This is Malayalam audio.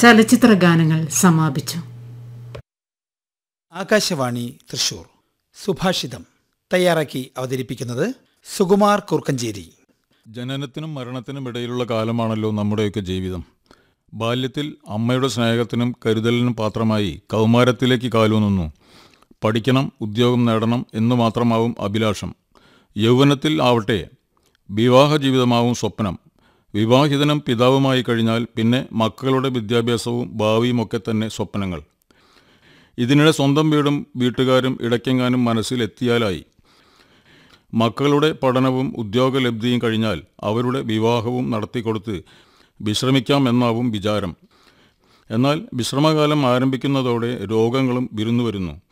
ചലച്ചിത്ര ഗാനങ്ങൾ സമാപിച്ചു ആകാശവാണി തൃശൂർ സുഭാഷിതം തയ്യാറാക്കി അവതരിപ്പിക്കുന്നത് സുകുമാർ കുർക്കഞ്ചേരി ജനനത്തിനും മരണത്തിനും ഇടയിലുള്ള കാലമാണല്ലോ നമ്മുടെയൊക്കെ ജീവിതം ബാല്യത്തിൽ അമ്മയുടെ സ്നേഹത്തിനും കരുതലിനും പാത്രമായി കൗമാരത്തിലേക്ക് കാലൂന്നുന്നു പഠിക്കണം ഉദ്യോഗം നേടണം എന്നു മാത്രമാവും അഭിലാഷം യൗവനത്തിൽ ആവട്ടെ വിവാഹ ജീവിതമാവും സ്വപ്നം വിവാഹിതനും പിതാവുമായി കഴിഞ്ഞാൽ പിന്നെ മക്കളുടെ വിദ്യാഭ്യാസവും ഭാവിയും ഒക്കെ തന്നെ സ്വപ്നങ്ങൾ ഇതിനിടെ സ്വന്തം വീടും വീട്ടുകാരും ഇടയ്ക്കെങ്ങാനും മനസ്സിലെത്തിയാലായി മക്കളുടെ പഠനവും ഉദ്യോഗലബ്ധിയും കഴിഞ്ഞാൽ അവരുടെ വിവാഹവും നടത്തിക്കൊടുത്ത് വിശ്രമിക്കാം എന്നാവും വിചാരം എന്നാൽ വിശ്രമകാലം ആരംഭിക്കുന്നതോടെ രോഗങ്ങളും വിരുന്നു വരുന്നു